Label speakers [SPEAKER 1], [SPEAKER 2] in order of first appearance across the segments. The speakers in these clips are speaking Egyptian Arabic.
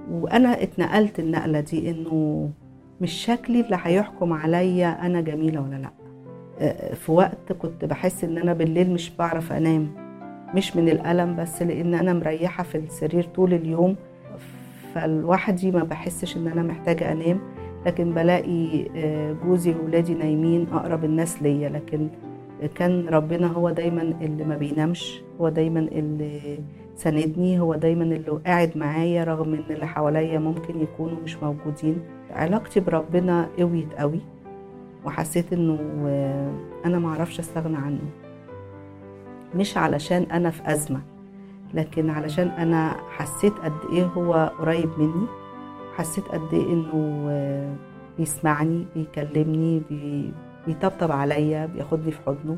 [SPEAKER 1] وانا اتنقلت النقله دي انه مش شكلي اللي هيحكم عليا انا جميله ولا لا آه، في وقت كنت بحس ان انا بالليل مش بعرف انام مش من الالم بس لان انا مريحه في السرير طول اليوم فلوحدي ما بحسش ان انا محتاجه انام لكن بلاقي آه، جوزي وولادي نايمين اقرب الناس ليا لكن كان ربنا هو دايما اللي ما بينامش هو دايما اللي ساندني هو دايما اللي قاعد معايا رغم ان اللي حواليا ممكن يكونوا مش موجودين علاقتي بربنا قويت قوي وحسيت انه آه، انا معرفش استغنى عنه مش علشان انا في ازمه لكن علشان انا حسيت قد ايه هو قريب مني حسيت قد ايه انه آه، بيسمعني بيكلمني بي بيطبطب عليا بياخدني في حضنه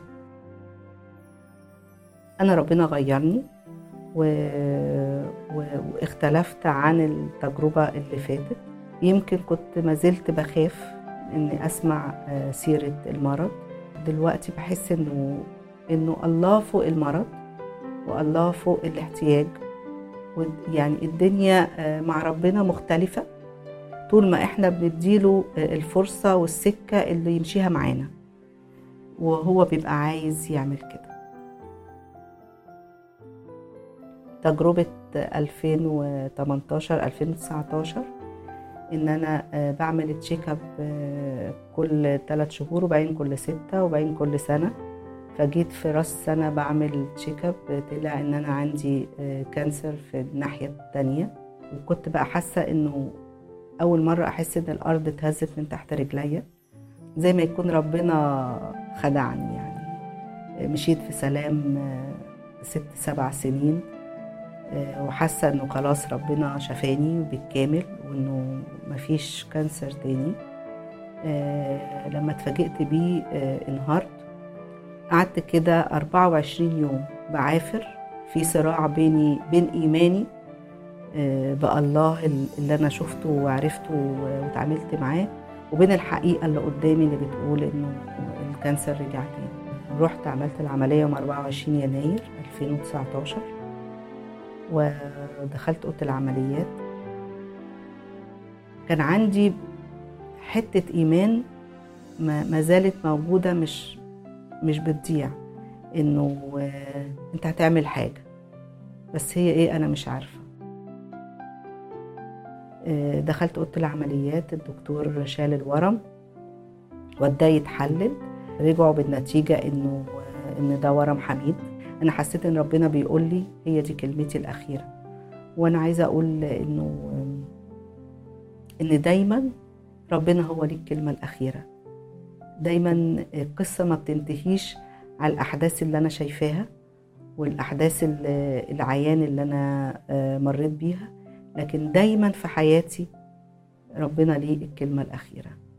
[SPEAKER 1] انا ربنا غيرني و... و... واختلفت عن التجربة اللي فاتت يمكن كنت ما زلت بخاف اني اسمع آه، سيرة المرض دلوقتي بحس انه انه الله فوق المرض والله فوق الاحتياج و- يعني الدنيا آه، مع ربنا مختلفة طول ما احنا بنديله آه، الفرصة والسكة اللي يمشيها معانا وهو بيبقى عايز يعمل كده تجربة 2018 2019 ان انا آه، بعمل تشيك اب آه، كل ثلاث شهور وبعدين كل ستة وبعدين كل سنة فجيت في راس سنة بعمل تشيك اب طلع ان انا عندي آه، كانسر في الناحية التانية وكنت بقى حاسة انه اول مرة احس ان الارض اتهزت من تحت رجليا زي ما يكون ربنا خدعني يعني آه، مشيت في سلام آه، ست سبع سنين آه، وحاسة انه خلاص ربنا شفاني بالكامل وانه مفيش كانسر تاني آه، لما اتفاجئت بيه آه، انهارت قعدت كده 24 يوم بعافر في صراع بيني بين ايماني آه، بالله اللي انا شفته وعرفته و- واتعاملت معاه وبين الحقيقه اللي قدامي اللي بتقول انه الكانسر رجع تاني رحت عملت العمليه يوم 24 يناير 2019 ودخلت اوضه العمليات كان عندي حته ايمان ما ما زالت موجوده مش مش بتضيع انه آه، انت هتعمل حاجه بس هي ايه انا مش عارفه آه، دخلت اوضه العمليات الدكتور شال الورم وداه يتحلل رجعوا بالنتيجه انه آه، ان ده ورم حميد انا حسيت ان ربنا بيقول لي هي دي كلمتي الاخيره وانا عايزه اقول انه آم، ان دايما ربنا هو ليه الكلمه الاخيره دايما القصه ما بتنتهيش على الاحداث اللي انا شايفاها والاحداث ال- العيان اللي انا آه، مريت بيها لكن دايما في حياتي ربنا ليه الكلمه الاخيره